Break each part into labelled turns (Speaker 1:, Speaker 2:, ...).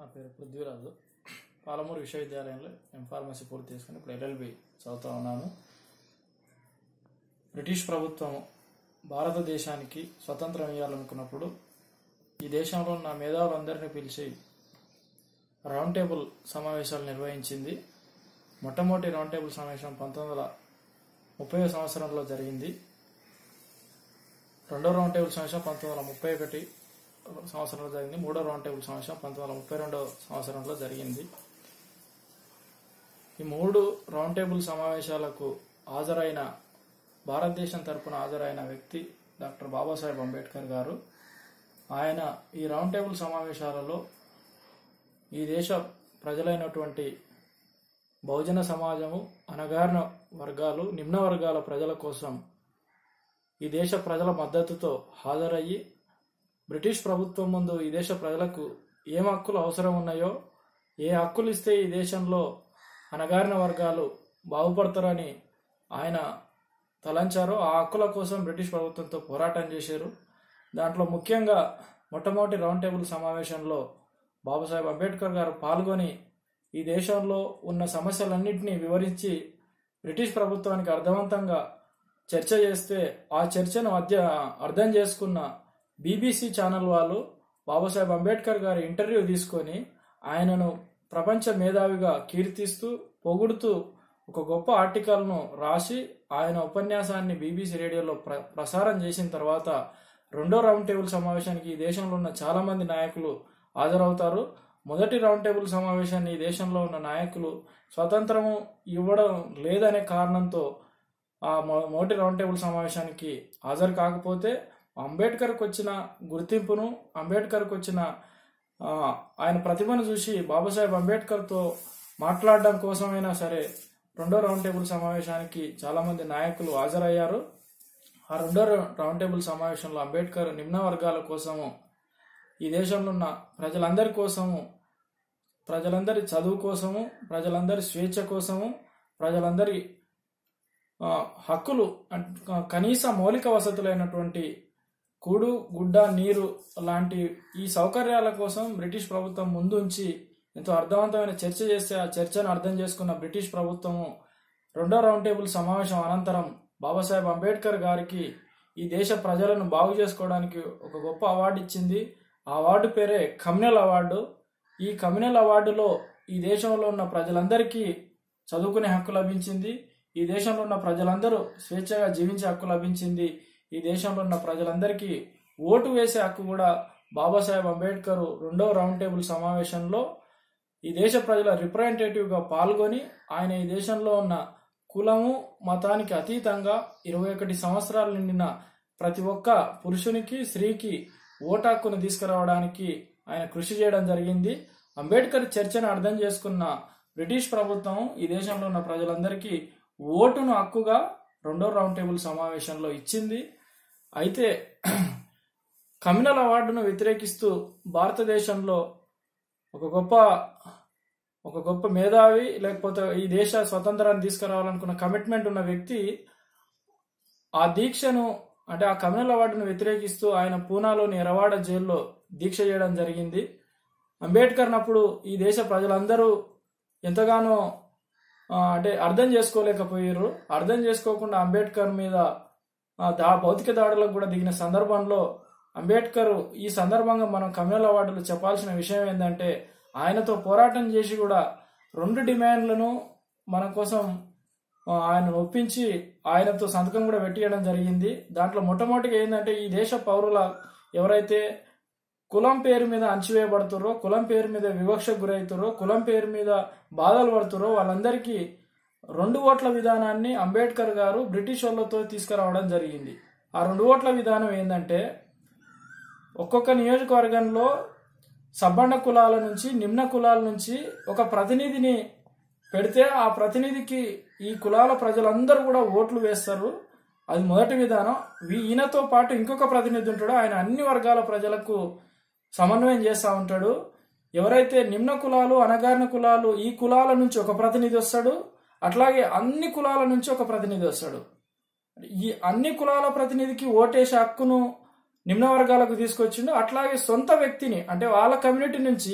Speaker 1: నా పేరు పృథ్వీరాజు పాలమూరు విశ్వవిద్యాలయంలో ఎం ఫార్మసీ పూర్తి చేసుకుని ఇప్పుడు ఎల్ఎల్బి చదువుతూ ఉన్నాను బ్రిటిష్ ప్రభుత్వం భారతదేశానికి స్వతంత్రం ఇవ్వాలనుకున్నప్పుడు ఈ దేశంలో ఉన్న మేధావులందరినీ పిలిచి రౌండ్ టేబుల్ సమావేశాలు నిర్వహించింది మొట్టమొదటి రౌండ్ టేబుల్ సమావేశం పంతొమ్మిది వందల ముప్పై సంవత్సరంలో జరిగింది రెండో రౌండ్ టేబుల్ సమావేశం పంతొమ్మిది వందల ముప్పై ఒకటి సంవత్సరంలో జరిగింది మూడో రౌండ్ టేబుల్ సమావేశం పంతొమ్మిది వందల ముప్పై రెండో సంవత్సరంలో జరిగింది ఈ మూడు రౌండ్ టేబుల్ సమావేశాలకు హాజరైన భారతదేశం తరపున హాజరైన వ్యక్తి డాక్టర్ బాబాసాహెబ్ అంబేద్కర్ గారు ఆయన ఈ రౌండ్ టేబుల్ సమావేశాలలో ఈ దేశ ప్రజలైనటువంటి బహుజన సమాజము అనగారిన వర్గాలు నిమ్న వర్గాల ప్రజల కోసం ఈ దేశ ప్రజల మద్దతుతో హాజరయ్యి బ్రిటిష్ ప్రభుత్వం ముందు ఈ దేశ ప్రజలకు ఏం హక్కులు అవసరం ఉన్నాయో ఏ హక్కులు ఇస్తే ఈ దేశంలో అనగారిన వర్గాలు బాగుపడతారని ఆయన తలంచారో ఆ హక్కుల కోసం బ్రిటిష్ ప్రభుత్వంతో పోరాటం చేశారు దాంట్లో ముఖ్యంగా మొట్టమొదటి రౌండ్ టేబుల్ సమావేశంలో బాబాసాహెబ్ అంబేద్కర్ గారు పాల్గొని ఈ దేశంలో ఉన్న సమస్యలన్నింటినీ వివరించి బ్రిటిష్ ప్రభుత్వానికి అర్థవంతంగా చర్చ చేస్తే ఆ చర్చను అధ్య అర్థం చేసుకున్న బీబీసీ ఛానల్ వాళ్ళు బాబాసాహెబ్ అంబేద్కర్ గారి ఇంటర్వ్యూ తీసుకొని ఆయనను ప్రపంచ మేధావిగా కీర్తిస్తూ పొగుడుతూ ఒక గొప్ప ఆర్టికల్ను రాసి ఆయన ఉపన్యాసాన్ని బీబీసీ రేడియోలో ప్ర ప్రసారం చేసిన తర్వాత రెండో రౌండ్ టేబుల్ సమావేశానికి ఈ దేశంలో ఉన్న చాలా మంది నాయకులు హాజరవుతారు మొదటి రౌండ్ టేబుల్ సమావేశాన్ని ఈ దేశంలో ఉన్న నాయకులు స్వతంత్రము ఇవ్వడం లేదనే కారణంతో ఆ మొ- మొదటి రౌండ్ టేబుల్ సమావేశానికి హాజరు కాకపోతే అంబేద్కర్కి వచ్చిన గుర్తింపును అంబేద్కర్కి వచ్చిన ఆ, ఆయన ప్రతిభను చూసి బాబాసాహెబ్ అంబేద్కర్తో మాట్లాడడం కోసమైనా సరే రెండో రౌండ్ టేబుల్ సమావేశానికి చాలా మంది నాయకులు హాజరయ్యారు ఆ రెండో రౌ- రౌండ్ టేబుల్ సమావేశంలో అంబేద్కర్ నిమ్న వర్గాల కోసము ఈ దేశంలో ఉన్న ప్రజలందరి కోసము ప్రజలందరి చదువు కోసము ప్రజలందరి స్వేచ్ఛ కోసము ప్రజలందరి ఆ, హక్కులు అంట్- క- కనీస మౌలిక వసతులైనటువంటి కూడు గుడ్డ నీరు లాంటి ఈ సౌకర్యాల కోసం బ్రిటిష్ ప్రభుత్వం ముందుంచి ఎంతో అర్థవంతమైన చర్చ చేస్తే ఆ చర్చను అర్థం చేసుకున్న బ్రిటిష్ ప్రభుత్వము రెండో రౌండ్ టేబుల్ సమావేశం అనంతరం బాబాసాహెబ్ అంబేద్కర్ గారికి ఈ దేశ ప్రజలను బాగు చేసుకోవడానికి ఒక గొప్ప అవార్డు ఇచ్చింది ఆ అవార్డు పేరే కమ్యూనల్ అవార్డు ఈ కమ్యూనల్ అవార్డులో ఈ దేశంలో ఉన్న ప్రజలందరికీ చదువుకునే హక్కు లభించింది ఈ దేశంలో ఉన్న ప్రజలందరూ స్వేచ్ఛగా జీవించే హక్కు లభించింది ఈ దేశంలో ఉన్న ప్రజలందరికీ ఓటు వేసే హక్కు కూడా బాబాసాహెబ్ అంబేద్కర్ రెండో రౌండ్ టేబుల్ సమావేశంలో ఈ దేశ ప్రజల రిప్రజెంటేటివ్గా పాల్గొని ఆయన ఈ దేశంలో ఉన్న కులము మతానికి అతీతంగా ఇరవై ఒకటి సంవత్సరాలు నిండిన ప్రతి ఒక్క పురుషునికి స్త్రీకి ఓటు హక్కును తీసుకురావడానికి ఆయన కృషి చేయడం జరిగింది అంబేద్కర్ చర్చను అర్థం చేసుకున్న బ్రిటిష్ ప్రభుత్వం ఈ దేశంలో ఉన్న ప్రజలందరికీ ఓటును హక్కుగా రెండో రౌండ్ టేబుల్ సమావేశంలో ఇచ్చింది అయితే కమ్యూనల్ అవార్డును వ్యతిరేకిస్తూ భారతదేశంలో ఒక గొప్ప ఒక గొప్ప మేధావి లేకపోతే ఈ దేశ స్వతంత్రాన్ని తీసుకురావాలనుకున్న కమిట్మెంట్ ఉన్న వ్యక్తి ఆ దీక్షను అంటే ఆ కమ్యూనల్ అవార్డును వ్యతిరేకిస్తూ ఆయన పూనాలోని ఎరవాడ జైల్లో దీక్ష చేయడం జరిగింది అంబేద్కర్ నప్పుడు ఈ దేశ ప్రజలందరూ ఎంతగానో ఆ, అంటే అర్థం చేసుకోలేకపోయారు అర్థం చేసుకోకుండా అంబేద్కర్ మీద ఆ, దా భౌతిక దాడులకు కూడా దిగిన సందర్భంలో అంబేద్కర్ ఈ సందర్భంగా మనం కమ్యూనల్ అవార్డులు చెప్పాల్సిన విషయం ఏంటంటే ఆయనతో పోరాటం చేసి కూడా రెండు డిమాండ్లను మన కోసం ఆ, ఆయన ఒప్పించి ఆయనతో సంతకం కూడా పెట్టియడం జరిగింది దాంట్లో మొట్టమొదటిగా ఏంటంటే ఈ దేశ పౌరుల ఎవరైతే కులం పేరు మీద అణచివేయబడుతురో కులం పేరు మీద వివక్షకు గురవుతారో కులం పేరు మీద బాధలు పడుతురో వాళ్ళందరికీ రెండు ఓట్ల విధానాన్ని అంబేద్కర్ గారు బ్రిటిష్ వాళ్ళతో తీసుకురావడం జరిగింది ఆ రెండు ఓట్ల విధానం ఏంటంటే ఒక్కొక్క నియోజకవర్గంలో సబ్బండ కులాల నుంచి నిమ్న కులాల నుంచి ఒక ప్రతినిధిని పెడితే ఆ ప్రతినిధికి ఈ కులాల ప్రజలందరూ కూడా ఓట్లు వేస్తారు అది మొదటి విధానం వీ- ఈయనతో పాటు ఇంకొక ప్రతినిధి ఉంటాడు ఆయన అన్ని వర్గాల ప్రజలకు సమన్వయం చేస్తూ ఉంటాడు ఎవరైతే నిమ్న కులాలు అనగారిన కులాలు ఈ కులాల నుంచి ఒక ప్రతినిధి వస్తాడు అట్లాగే అన్ని కులాల నుంచి ఒక ప్రతినిధి వస్తాడు ఈ అన్ని కులాల ప్రతినిధికి ఓటేసే హక్కును నిమ్న వర్గాలకు తీసుకొచ్చిండు అట్లాగే సొంత వ్యక్తిని అంటే వాళ్ళ కమ్యూనిటీ నుంచి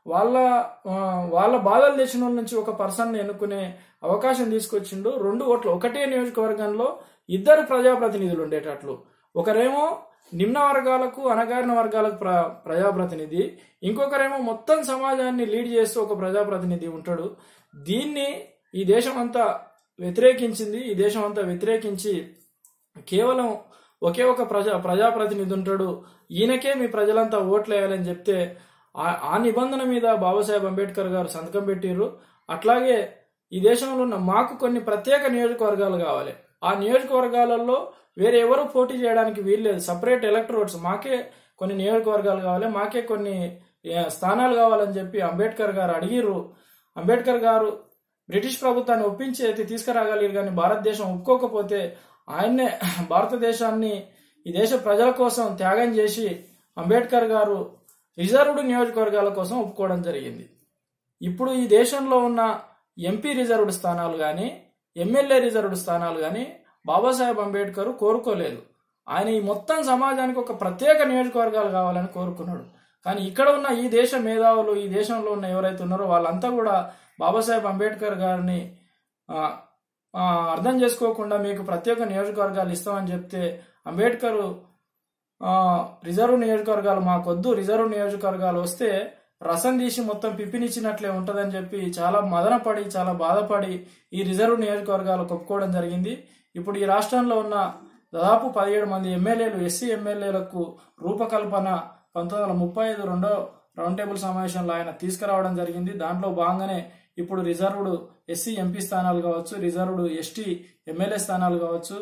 Speaker 1: వాళ్ళ ఆ, వాళ్ళ బాధలు తెచ్చిన వాళ్ళ నుంచి ఒక పర్సన్ ఎన్నుకునే అవకాశం తీసుకొచ్చిండు రెండు ఓట్లు ఒకటే నియోజకవర్గంలో ఇద్దరు ప్రజాప్రతినిధులు ఉండేటట్లు ఒకరేమో నిమ్న వర్గాలకు అణగారిన వర్గాలకు ప్ర ప్రజాప్రతినిధి ఇంకొకరేమో మొత్తం సమాజాన్ని లీడ్ చేస్తూ ఒక ప్రజాప్రతినిధి ఉంటాడు దీన్ని ఈ దేశం అంతా వ్యతిరేకించింది ఈ దేశం అంతా వ్యతిరేకించి కేవలం ఒకే ఒక ప్రజా ప్రజాప్రతినిధి ఉంటాడు ఈయనకే మీ ప్రజలంతా ఓట్లు వేయాలని చెప్తే ఆ- ఆ నిబంధన మీద బాబాసాహెబ్ అంబేద్కర్ గారు సంతకం పెట్టిర్రు అట్లాగే ఈ దేశంలో ఉన్న మాకు కొన్ని ప్రత్యేక నియోజకవర్గాలు కావాలి ఆ నియోజకవర్గాలలో వేరే ఎవరు పోటీ చేయడానికి వీల్లేదు సపరేట్ ఎలక్ట్రోడ్స్ మాకే కొన్ని నియోజకవర్గాలు కావాలి మాకే కొన్ని ఏ, స్థానాలు కావాలని చెప్పి అంబేద్కర్ గారు అడిగిర్రు అంబేద్కర్ గారు బ్రిటిష్ ప్రభుత్వాన్ని ఒప్పించి అయితే తీసుకురాగలిగారు కానీ భారతదేశం ఒప్పుకోకపోతే ఆయన్నే భారతదేశాన్ని ఈ దేశ ప్రజల కోసం త్యాగం చేసి అంబేద్కర్ గారు రిజర్వ్డ్ నియోజకవర్గాల కోసం ఒప్పుకోవడం జరిగింది ఇప్పుడు ఈ దేశంలో ఉన్న ఎంపీ రిజర్వ్డ్ స్థానాలు కానీ ఎమ్మెల్యే రిజర్వ్డ్ స్థానాలు కానీ బాబాసాహెబ్ అంబేద్కర్ కోరుకోలేదు ఆయన ఈ మొత్తం సమాజానికి ఒక ప్రత్యేక నియోజకవర్గాలు కావాలని కోరుకున్నాడు కానీ ఇక్కడ ఉన్న ఈ దేశ మేధావులు ఈ దేశంలో ఉన్న ఎవరైతే ఉన్నారో వాళ్ళంతా కూడా బాబాసాహెబ్ అంబేద్కర్ గారిని ఆ, ఆ, అర్థం చేసుకోకుండా మీకు ప్రత్యేక నియోజకవర్గాలు ఇస్తామని చెప్తే అంబేద్కర్ ఆ, రిజర్వ్ నియోజకవర్గాలు మాకొద్దు రిజర్వ్ నియోజకవర్గాలు వస్తే రసం తీసి మొత్తం పిప్పినిచ్చినట్లే ఉంటదని చెప్పి చాలా మదనపడి చాలా బాధపడి ఈ రిజర్వ్ నియోజకవర్గాలు ఒప్పుకోవడం జరిగింది ఇప్పుడు ఈ రాష్ట్రంలో ఉన్న దాదాపు పదిహేడు మంది ఎమ్మెల్యేలు ఎస్సీ ఎమ్మెల్యేలకు రూపకల్పన పంతొమ్మిది వందల ముప్పై ఐదు రెండో రౌండ్ టేబుల్ సమావేశంలో ఆయన తీసుకురావడం జరిగింది దాంట్లో భాగంగానే ఇప్పుడు రిజర్వ్డ్ ఎస్సీ ఎంపీ స్థానాలు కావచ్చు రిజర్వ్డ్ ఎస్టీ ఎమ్మెల్యే స్థానాలు కావచ్చు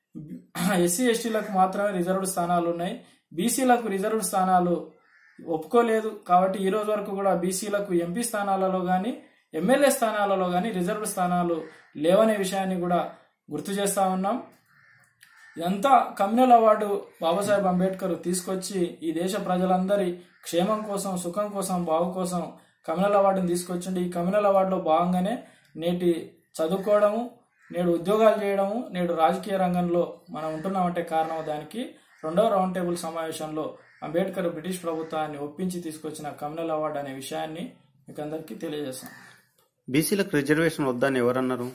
Speaker 1: ఎస్సీ ఎస్టీలకు మాత్రమే రిజర్వ్డ్ స్థానాలు ఉన్నాయి బీసీలకు రిజర్వ్డ్ స్థానాలు ఒప్పుకోలేదు కాబట్టి ఈ రోజు వరకు కూడా బీసీలకు ఎంపీ స్థానాలలో కానీ ఎమ్మెల్యే స్థానాలలో కానీ రిజర్వ్డ్ స్థానాలు లేవనే విషయాన్ని కూడా గుర్తు చేస్తా ఉన్నాం ఇదంతా కమ్యూనల్ అవార్డు బాబాసాహెబ్ అంబేద్కర్ తీసుకొచ్చి ఈ దేశ ప్రజలందరి క్షేమం కోసం సుఖం కోసం బాగు కోసం కమ్యూనల్ అవార్డుని తీసుకొచ్చిండు ఈ కమ్యూనల్ అవార్డులో భాగంగానే నేటి చదువుకోవడము నేడు ఉద్యోగాలు చేయడము నేడు రాజకీయ రంగంలో మనం ఉంటున్నామంటే కారణం దానికి రెండవ రౌండ్ టేబుల్ సమావేశంలో అంబేద్కర్ బ్రిటిష్ ప్రభుత్వాన్ని ఒప్పించి తీసుకొచ్చిన కమ్యూనల్ అవార్డు అనే విషయాన్ని మీకు అందరికీ తెలియజేస్తాం
Speaker 2: బీసీలకు రిజర్వేషన్ వద్దని ఎవరన్నారు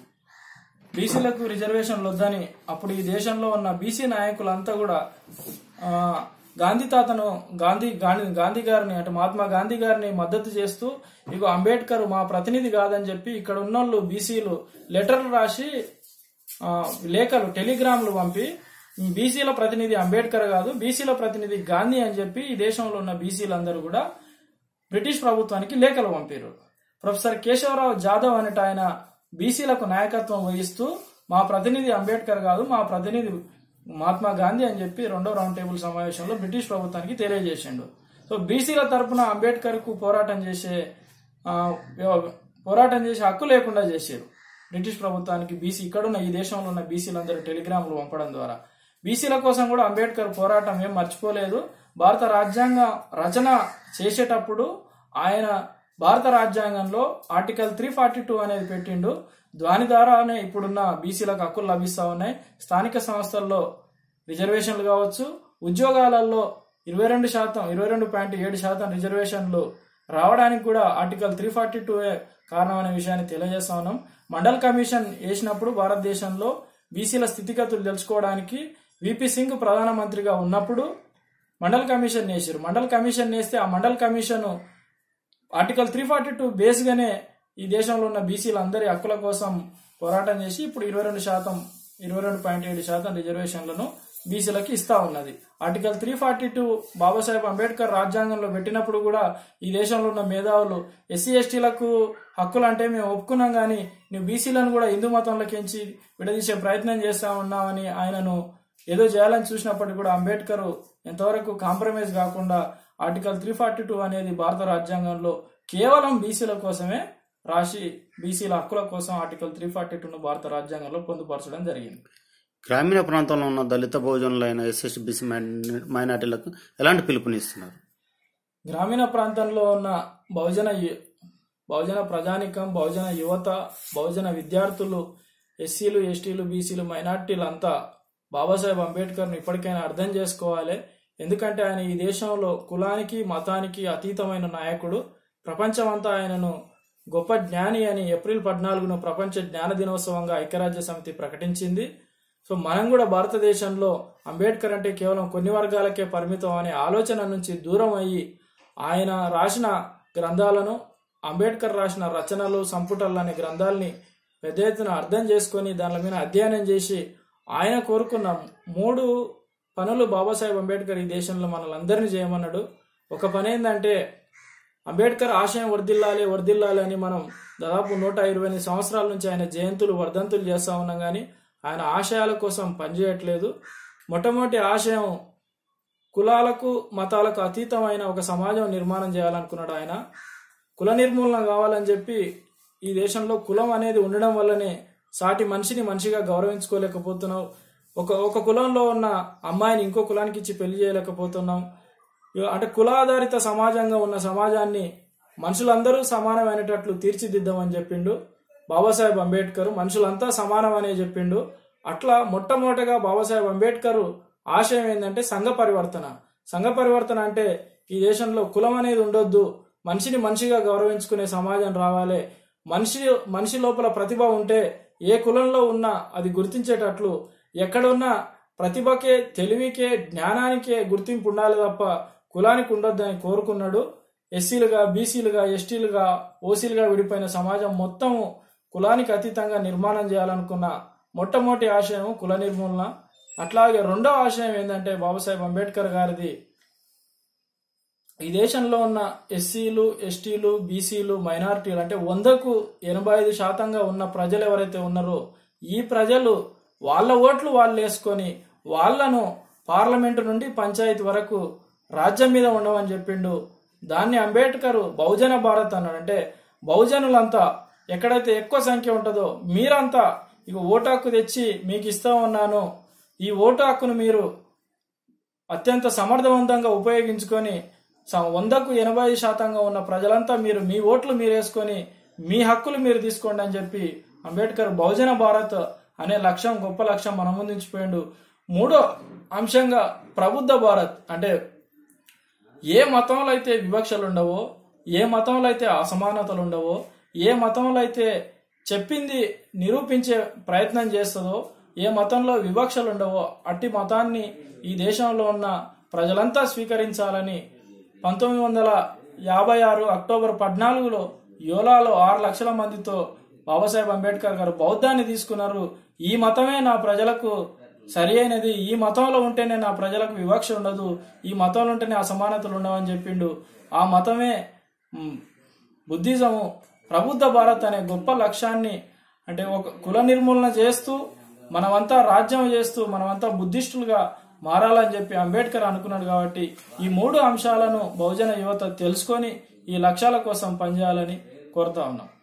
Speaker 1: బీసీలకు రిజర్వేషన్లు వద్దని అప్పుడు ఈ దేశంలో ఉన్న బీసీ నాయకులంతా కూడా ఆ, గాంధీ తాతను గాంధీ గాంధీ గాంధీ గారిని అంటే మహాత్మా గాంధీ గారిని మద్దతు చేస్తూ ఇగో అంబేద్కర్ మా ప్రతినిధి కాదని చెప్పి ఇక్కడ ఉన్నోళ్ళు బీసీలు లెటర్లు రాసి ఆ, లేఖలు టెలిగ్రామ్లు పంపి బీసీల ప్రతినిధి అంబేద్కర్ కాదు బీసీల ప్రతినిధి గాంధీ అని చెప్పి ఈ దేశంలో ఉన్న బీసీలందరూ కూడా బ్రిటిష్ ప్రభుత్వానికి లేఖలు పంపారు ప్రొఫెసర్ కేశవరావు జాదవ్ అనేట ఆయన బీసీలకు నాయకత్వం వహిస్తూ మా ప్రతినిధి అంబేద్కర్ కాదు మా ప్రతినిధి మహాత్మా గాంధీ అని చెప్పి రెండో రౌండ్ టేబుల్ సమావేశంలో బ్రిటిష్ ప్రభుత్వానికి తెలియజేసిండు సో బీసీల తరపున అంబేద్కర్ కు పోరాటం చేసే ఆ, వ్యవ- పోరాటం చేసే హక్కు లేకుండా చేశారు బ్రిటిష్ ప్రభుత్వానికి బీసీ ఇక్కడున్న ఈ దేశంలో ఉన్న బీసీలందరూ టెలిగ్రాములు పంపడం ద్వారా బీసీల కోసం కూడా అంబేద్కర్ పోరాటం ఏం మర్చిపోలేదు భారత రాజ్యాంగ రచన చేసేటప్పుడు ఆయన భారత రాజ్యాంగంలో ఆర్టికల్ త్రీ ఫార్టీ టూ అనేది పెట్టిండు దాని ద్వారానే ఇప్పుడున్న బీసీలకు హక్కులు లభిస్తా ఉన్నాయి స్థానిక సంస్థల్లో రిజర్వేషన్లు కావచ్చు ఉద్యోగాలలో ఇరవై రెండు శాతం ఇరవై రెండు పాయింట్ ఏడు శాతం రిజర్వేషన్లు రావడానికి కూడా ఆర్టికల్ త్రీ ఫార్టీ టూ కారణం అనే విషయాన్ని తెలియజేస్తా ఉన్నాం మండల్ కమిషన్ వేసినప్పుడు భారతదేశంలో బీసీల స్థితిగతులు తెలుసుకోవడానికి విపి సింగ్ ప్రధానమంత్రిగా ఉన్నప్పుడు మండల్ కమిషన్ వేసారు మండల్ కమిషన్ వేస్తే ఆ Mandal commission article three forty two బేస్గానే ఈ దేశంలో ఉన్న బీసీలందరి హక్కుల కోసం పోరాటం చేసి ఇప్పుడు ఇరవై రెండు శాతం ఇరవై రెండు పాయింట్ ఏడు శాతం రిజర్వేషన్లను బీసీలకి ఇస్తా ఉన్నది article three forty two Babasaheb Ambedkar రాజ్యాంగంలో పెట్టినప్పుడు కూడా ఈ దేశంలో ఉన్న మేధావులు ఎస్సీ ఎస్టీలకు హక్కులు అంటే మేము ఒప్పుకున్నాం కానీ నువ్వు బీసీలను కూడా హిందూ మతంలోకించి విడదీసే ప్రయత్నం చేస్తా ఉన్నామని ఆయనను ఏదో చేయాలని చూసినప్పటికీ కూడా అంబేద్కర్ ఎంతవరకు కాంప్రమైజ్ కాకుండా ఆర్టికల్ త్రీ ఫార్టీ టూ అనేది భారత రాజ్యాంగంలో కేవలం బీసీల కోసమే రాసి బీసీల హక్కుల కోసం ఆర్టికల్ త్రీ ఫార్టీ టూను భారత రాజ్యాంగంలో పొందుపరచడం జరిగింది
Speaker 2: గ్రామీణ ప్రాంతంలో ఉన్న దళిత బహుజనులైన ఎస్ఎస్టీ బీసీ మైనార్టీలకు ఎలాంటి పిలుపునిస్తున్నారు
Speaker 1: గ్రామీణ ప్రాంతంలో ఉన్న బహుజన యు- బహుజన ప్రజానికం బహుజన యువత బహుజన విద్యార్థులు ఎస్సీలు ఎస్టీలు బీసీలు మైనార్టీలు అంతా బాబాసాహెబ్ అంబేద్కర్ను ఇప్పటికైనా అర్థం చేసుకోవాలి ఎందుకంటే ఆయన ఈ దేశంలో కులానికి మతానికి అతీతమైన నాయకుడు ప్రపంచమంతా ఆయనను గొప్ప జ్ఞాని అని ఏప్రిల్ పద్నాలుగును ప్రపంచ జ్ఞాన దినోత్సవంగా ఐక్యరాజ్య సమితి ప్రకటించింది సో మనం కూడా భారతదేశంలో అంబేద్కర్ అంటే కేవలం కొన్ని వర్గాలకే పరిమితం అనే ఆలోచన నుంచి దూరం అయ్యి ఆయన రాసిన గ్రంథాలను అంబేద్కర్ రాసిన రచనలు సంపుటాలు అనే గ్రంథాలని పెద్ద ఎత్తున అర్థం చేసుకొని దాని మీద అధ్యయనం చేసి ఆయన కోరుకున్న మూడు పనులు బాబాసాహెబ్ అంబేద్కర్ ఈ దేశంలో మనలందరినీ చేయమన్నాడు ఒక పని ఏంటంటే అంబేద్కర్ ఆశయం వర్దిల్లాలి వర్దిల్లాలి అని మనం దాదాపు నూట ఇరవై ఎనిమిది సంవత్సరాల నుంచి ఆయన జయంతులు వర్ధంతులు చేస్తా ఉన్నాం కానీ ఆయన ఆశయాల కోసం పనిచేయట్లేదు మొట్టమొదటి ఆశయం కులాలకు మతాలకు అతీతమైన ఒక సమాజం నిర్మాణం చేయాలనుకున్నాడు ఆయన కుల నిర్మూలన కావాలని చెప్పి ఈ దేశంలో కులం అనేది ఉండడం వల్లనే సాటి మనిషిని మనిషిగా గౌరవించుకోలేకపోతున్నాం ఒక ఒక కులంలో ఉన్న అమ్మాయిని ఇంకో కులానికి ఇచ్చి పెళ్లి చేయలేకపోతున్నాం ఇక అంటే కులాధారిత సమాజంగా ఉన్న సమాజాన్ని మనుషులందరూ సమానమైనటట్లు తీర్చిదిద్దామని చెప్పిండు బాబాసాహెబ్ అంబేద్కర్ మనుషులంతా సమానం అనే చెప్పిండు అట్లా మొట్టమొదటగా బాబాసాహెబ్ అంబేద్కర్ ఆశయం ఏంటంటే సంఘ పరివర్తన సంఘ పరివర్తన అంటే ఈ దేశంలో కులం అనేది ఉండొద్దు మనిషిని మనిషిగా గౌరవించుకునే సమాజం రావాలి మనిషి మనిషి లోపల ప్రతిభ ఉంటే ఏ కులంలో ఉన్నా అది గుర్తించేటట్లు ఎక్కడున్నా ప్రతిభకే తెలివికే జ్ఞానానికే గుర్తింపు ఉండాలి తప్ప కులానికి ఉండొద్దని కోరుకున్నాడు ఎస్సీలుగా బీసీలుగా ఎస్టీలుగా ఓసీలుగా విడిపోయిన సమాజం మొత్తం కులానికి అతీతంగా నిర్మాణం చేయాలనుకున్న మొట్టమొదటి ఆశయం కుల నిర్మూలన అట్లాగే రెండవ ఆశయం ఏంటంటే బాబాసాహెబ్ అంబేద్కర్ గారిది ఈ దేశంలో ఉన్న ఎస్సీలు ఎస్టీలు బీసీలు మైనారిటీలు అంటే వందకు ఎనభై ఐదు శాతంగా ఉన్న ప్రజలు ఎవరైతే ఉన్నారో ఈ ప్రజలు వాళ్ళ ఓట్లు వాళ్ళు వేసుకొని వాళ్ళను పార్లమెంటు నుండి పంచాయతీ వరకు రాజ్యం మీద ఉండమని చెప్పిండు దాన్ని అంబేద్కర్ బహుజన భారత్ అన్నాడు అంటే బహుజనులంతా ఎక్కడైతే ఎక్కువ సంఖ్య ఉంటుందో మీరంతా ఇక ఓటు హక్కు తెచ్చి మీకు ఇస్తా ఉన్నాను ఈ ఓటు హక్కును మీరు అత్యంత సమర్థవంతంగా ఉపయోగించుకొని స- వందకు ఎనభై శాతంగా ఉన్న ప్రజలంతా మీరు మీ ఓట్లు మీరు వేసుకొని మీ హక్కులు మీరు తీసుకోండి అని చెప్పి అంబేద్కర్ బహుజన భారత్ అనే లక్ష్యం గొప్ప లక్ష్యం మన ముందు ఉంచిపోయిండు మూడో అంశంగా ప్రబుద్ధ భారత్ అంటే ఏ మతంలో అయితే వివక్షలు ఉండవో ఏ మతంలో అయితే అసమానతలు ఉండవో ఏ మతంలో అయితే చెప్పింది నిరూపించే ప్రయత్నం చేస్తుందో ఏ మతంలో వివక్షలు ఉండవో అట్టి మతాన్ని ఈ దేశంలో ఉన్న ప్రజలంతా స్వీకరించాలని పంతొమ్మిది వందల యాభై ఆరు అక్టోబర్ పద్నాలుగులో యోలాలో ఆరు లక్షల మందితో బాబాసాహెబ్ అంబేద్కర్ గారు బౌద్ధాన్ని తీసుకున్నారు ఈ మతమే నా ప్రజలకు సరి అయినది ఈ మతంలో ఉంటేనే నా ప్రజలకు వివక్ష ఉండదు ఈ మతంలో ఉంటేనే అసమానతలు ఉండవని చెప్పిండు ఆ మతమే మ్, బుద్ధిజము ప్రబుద్ధ భారత్ అనే గొప్ప లక్ష్యాన్ని అంటే ఒక కుల నిర్మూలన చేస్తూ మనమంతా రాజ్యం చేస్తూ మనమంతా బుద్ధిస్టులుగా మారాలని చెప్పి అంబేద్కర్ అనుకున్నాడు కాబట్టి ఈ మూడు అంశాలను బహుజన యువత తెలుసుకొని ఈ లక్ష్యాల కోసం పనిచేయాలని కోరుతా ఉన్నాం